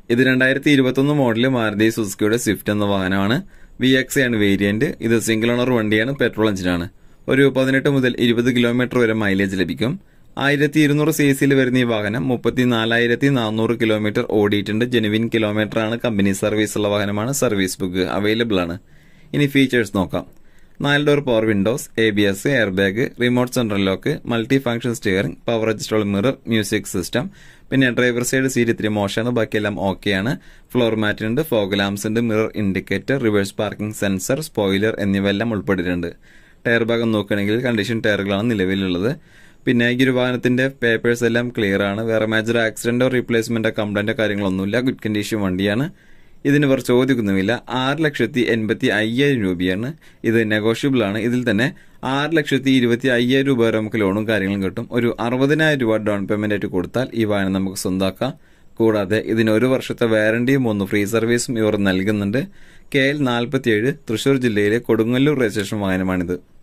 ഇത് രണ്ടായിരത്തി ഇരുപത്തൊന്ന് മോഡല് മാരുതി സുസുക്കിയുടെ സ്വിഫ്റ്റ് എന്ന വാഹനമാണ് വി എക്സ് ആണ് വേരിയന്റ് ഇത് സിംഗിൾ ഓണർ വണ്ടിയാണ് പെട്രോൾ എഞ്ചിനാണ് ഒരു പതിനെട്ട് മുതൽ ഇരുപത് കിലോമീറ്റർ വരെ മൈലേജ് ലഭിക്കും ആയിരത്തി ഇരുന്നൂറ് സി സിയിൽ വരുന്ന ഈ വാഹനം മുപ്പത്തി നാലായിരത്തി നാനൂറ് കിലോമീറ്റർ ഓടിയിട്ടുണ്ട് ജെനുവിൻ കിലോമീറ്റർ ആണ് കമ്പനി സർവീസ് ഉള്ള വാഹനമാണ് സർവീസ് ബുക്ക് അവൈലബിൾ ആണ് ഇനി ഫീച്ചേഴ്സ് നോക്കാം നാല് door power windows A B S air bag remote central lock multi function steering power adjustable mirror music system പിന്നെ ഡ്രൈവർ സൈഡ് സീറ്റ് ഇത്തിരി മോശമാണ് ബാക്കിയെല്ലാം ഓക്കെയാണ് ഫ്ലോർ മാറ്റ് ഉണ്ട് ഫോഗ് ലാംസ് ഉണ്ട് mirror indicator reverse parking sensor spoiler എന്നിവയെല്ലാം ഉൾപ്പെട്ടിട്ടുണ്ട് tyre ഭാഗം നോക്കുകയാണെങ്കിൽ കണ്ടീഷൻ ടയറുകളാണ് നിലവിലുള്ളത് പിന്നെ ഈ ഒരു വാഹനത്തിന്റെ പേപ്പേഴ്സ് എല്ലാം ക്ലിയർ ആണ് വേറെ മേജർ ആക്സിഡന്റോ റീപ്ലേസ്മെന്റോ കംപ്ലൈന്റോ കാര്യങ്ങളൊന്നുമില്ല ഗുഡ് കണ്ടീഷൻ വണ്ടിയാണ് ഇതിന് ഇവർ ചോദിക്കുന്നുമില്ല ആറ് ലക്ഷത്തി എൺപത്തി അയ്യായിരം രൂപയാണ് ഇത് നെഗോഷ്യബിൾ ആണ് ഇതിൽ തന്നെ ആറ് ലക്ഷത്തി ഇരുപത്തി അയ്യായിരം രൂപ വരെ നമുക്ക് ലോണും കാര്യങ്ങളും കിട്ടും ഒരു അറുപതിനായിരം രൂപ ഡൗൺ പേയ്മെന്റ് ആയിട്ട് കൊടുത്താൽ ഈ വാഹനം നമുക്ക് സ്വന്തമാക്കാം കൂടാതെ ഇതിന് ഒരു വർഷത്തെ വാറണ്ടിയും ഒന്ന് ഫ്രീ സർവീസും ഇവർ നൽകുന്നുണ്ട് കെ എൽ നാൽപ്പത്തിയേഴ് തൃശൂർ ജില്ലയിലെ കൊടുങ്ങല്ലൂർ രജിസ്ട്രേഷൻ വാഹനമാണിത്